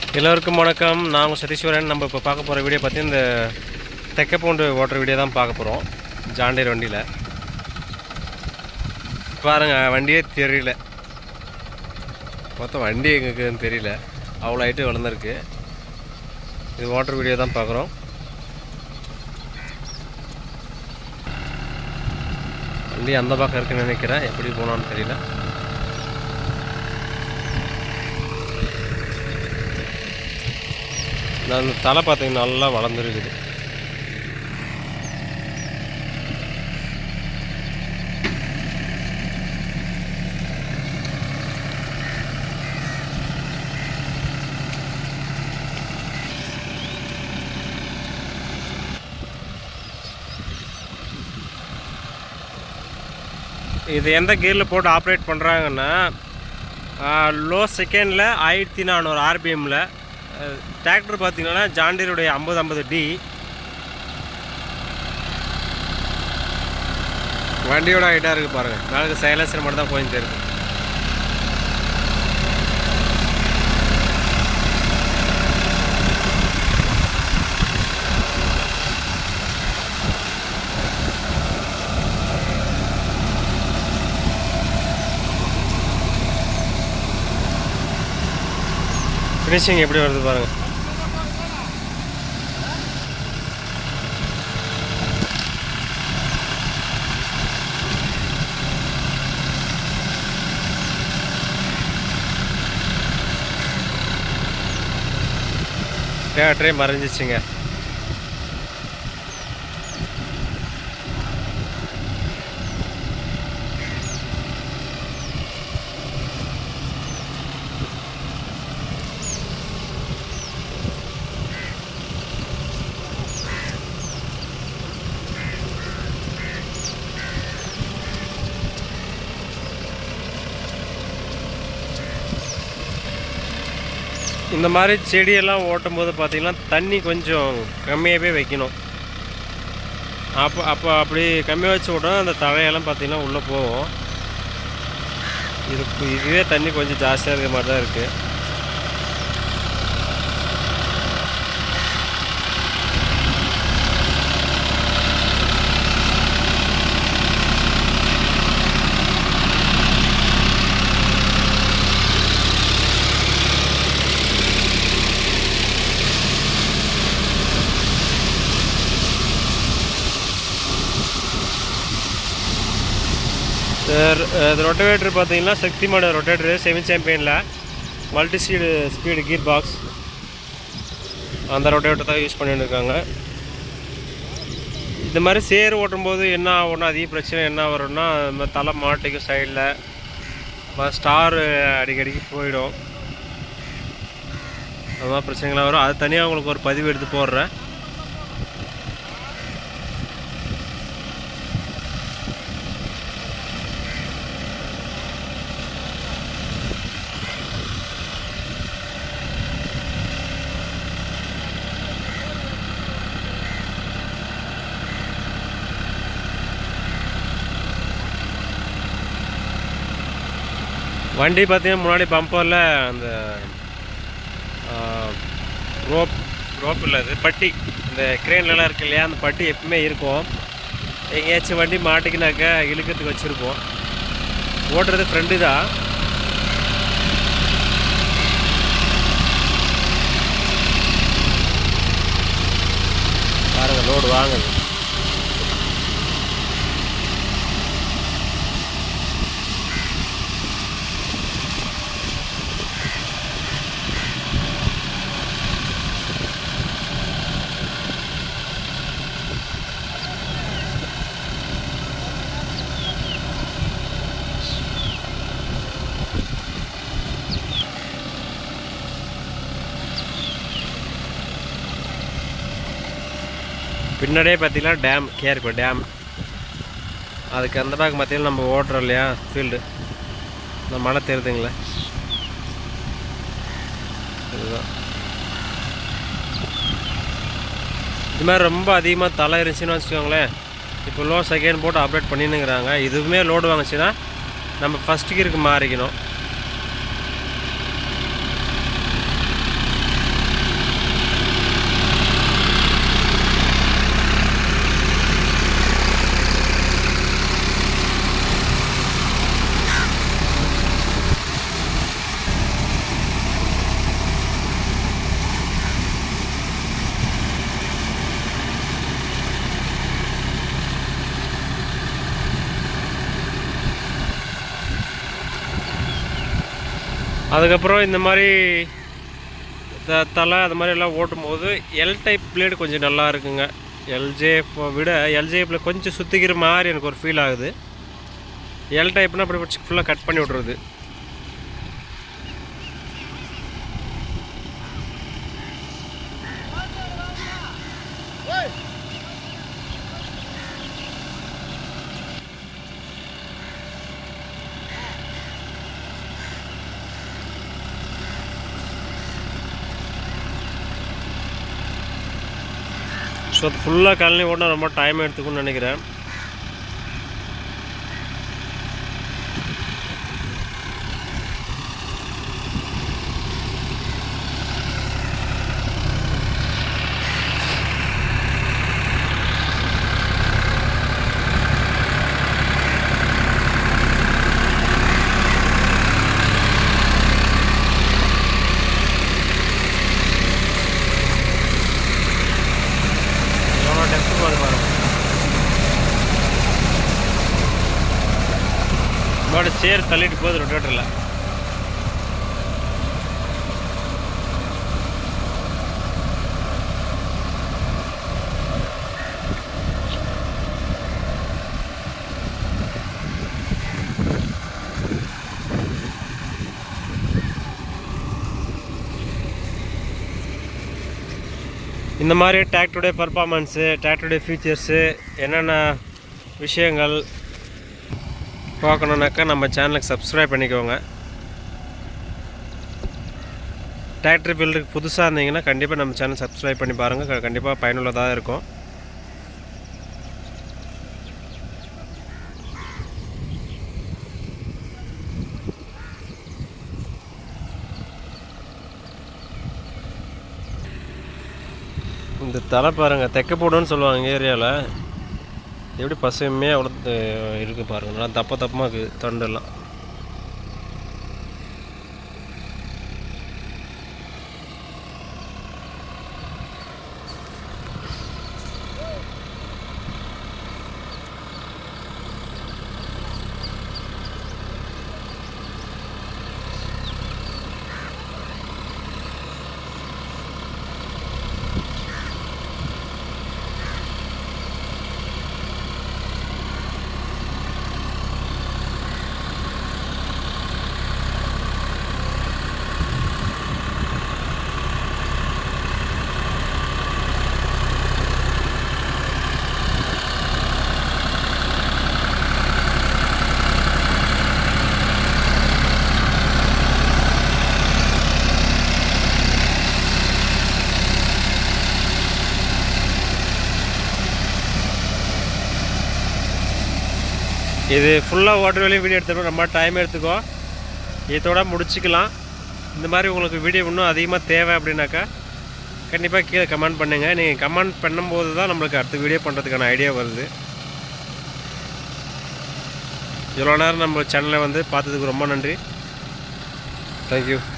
எல்லோருக்கும் வணக்கம் நான் உங்கள் சதீஸ்வரன் நம்ம இப்போ பார்க்க போகிற வீடியோ பார்த்தி இந்த தெக்கப்பவுண்டு ஓட்டுற வீடியோ தான் பார்க்க போகிறோம் ஜாண்டீர் வண்டியில் பாருங்க வண்டியே தெரியல மொத்தம் வண்டி எங்களுக்குன்னு தெரியல அவ்வளோ ஹைட்டு வளர்ந்துருக்கு இது வாட்டர் வீடியோ தான் பார்க்குறோம் வண்டி அந்த பக்கம் இருக்குன்னு நினைக்கிறேன் எப்படி போனான்னு தெரியல நான் அந்த தலை பார்த்தீங்கன்னா நல்லா வளர்ந்துருக்குது இது எந்த கியரில் போட்டு ஆப்ரேட் பண்ணுறாங்கன்னா லோ செகண்டில் ஆயிரத்தி நானூறு ஆர்பிஎம்மில் டிராக்டர் பார்த்தீங்கன்னா ஜாண்டீருடைய ஐம்பது ஐம்பது டி வண்டியோட ஹைட்டாக இருக்குது பாருங்கள் மேலே சைலன்சர் மட்டும் தான் போயின்னு தெரியுது ஃபினிஷிங் எப்படி வருது பாருங்கள் தேட்டரே மறைஞ்சிச்சுங்க இந்த மாதிரி செடியெல்லாம் ஓட்டும் போது பார்த்தீங்கன்னா தண்ணி கொஞ்சம் கம்மியாகவே வைக்கணும் அப்போ அப்போ அப்படி கம்மியாக வச்சு விட்டோம் அந்த தழையெல்லாம் பார்த்தீங்கன்னா உள்ளே போகும் இது இதுவே தண்ணி கொஞ்சம் ஜாஸ்தியாக இருக்கிற மாதிரி தான் இருக்குது இது ரொட்டவேட்ரு பார்த்தீங்கன்னா சக்திமான ரொட்டேட்ரு செவன் சாம்பியனில் multi speed speed gear box அந்த ரொட்டேட்டர் தான் யூஸ் பண்ணிட்டு இருக்காங்க இந்த மாதிரி சேர் ஓட்டும்போது என்ன ஆகும்னா அதிக பிரச்சனை என்ன வரும்னா இந்த மாதிரி தலை மாட்டிக்கும் சைடில் ஸ்டார் அடிக்கடிக்கு போயிடும் அது மாதிரி பிரச்சனைகள்லாம் வரும் அது தனியாக உங்களுக்கு ஒரு பதிவு எடுத்து போடுறேன் வண்டி பார்த்தீங்கன்னா முன்னாடி பம்பரில் அந்த ரோப் ரோப் இல்லை அது பட்டி இந்த கிரேன்லலாம் இருக்கு இல்லையா அந்த பட்டி எப்பவுமே இருக்கும் எங்கேயாச்சும் வண்டி மாட்டிக்கினாக்கா இழுக்கிறதுக்கு வச்சுருப்போம் ஓட்டுறது ஃப்ரெண்டு தான் பாருங்கள் லோடு வாங்குது பின்னாடியே பார்த்தீங்கன்னா டேம் கேர்போ டேம் அதுக்கு அந்த பக்கம் பார்த்தீங்கன்னா நம்ம ஓட்டுறோம் இல்லையா ஃபீல்டு இந்த மழை தெரியுதுங்களே இதுதான் இது மாதிரி ரொம்ப அதிகமாக தலை இருந்துச்சுன்னு வச்சுக்கோங்களேன் இப்போ லோ செகண்ட் போட்டு அப்டேட் பண்ணினுங்கிறாங்க இதுவுமே லோடு வாங்குச்சுன்னா நம்ம ஃபஸ்ட் கீருக்கு மாறிக்கணும் அதுக்கப்புறம் இந்த மாதிரி த தலை அது மாதிரி எல்லாம் ஓட்டும் போது எல் டைப் பிளேடு கொஞ்சம் நல்லா இருக்குங்க எல்ஜேஎஃப் விட எல்ஜேஎஃப்பில் கொஞ்சம் சுற்றிக்கிற மாதிரி எனக்கு ஒரு ஃபீல் ஆகுது எல் டைப்னா அப்படி ஃபுல்லாக கட் பண்ணி விட்றது ஸோ அது ஃபுல்லாக கழனி ஓட்டினா ரொம்ப டைம் எடுத்துக்கும்னு நினைக்கிறேன் எவ்வளோ டெப்த்து போகுது பாருங்க மாடு சேர் தள்ளிட்டு போகுது ரொட்டேட்டரில் இந்த மாதிரி டிராக்டருடைய பர்ஃபார்மன்ஸு டிராக்டருடைய ஃபீச்சர்ஸு என்னென்ன விஷயங்கள் பார்க்கணுன்னாக்கா நம்ம சேனலுக்கு சப்ஸ்கிரைப் பண்ணிக்கோங்க டிராக்டர் ஃபீல்டுக்கு புதுசாக இருந்தீங்கன்னா கண்டிப்பாக நம்ம சேனல் சப்ஸ்கிரைப் பண்ணி பாருங்கள் கண்டிப்பாக பயனுள்ளதாக இருக்கும் இந்த தலை பாருங்கள் தெக்க போடுன்னு சொல்லுவாங்க எங்கள் ஏரியாவில் எப்படி பசுமையாக அவ்வளோ இருக்குது பாருங்கள் நல்லா தப்ப தப்பமாக இருக்குது தண்டெல்லாம் இது ஃபுல்லாக ஓட்டர் வேலையும் வீடியோ எடுத்துக்கணும் ரொம்ப டைம் எடுத்துக்கோ இதோட முடிச்சுக்கலாம் இந்த மாதிரி உங்களுக்கு வீடியோ இன்னும் அதிகமாக தேவை அப்படின்னாக்கா கண்டிப்பாக கீழே கமெண்ட் பண்ணுங்கள் நீங்கள் கமெண்ட் பண்ணும்போது தான் நம்மளுக்கு அடுத்த வீடியோ பண்ணுறதுக்கான ஐடியா வருது இவ்வளோ நேரம் நம்ம சேனலை வந்து பார்த்ததுக்கு ரொம்ப நன்றி தேங்க்யூ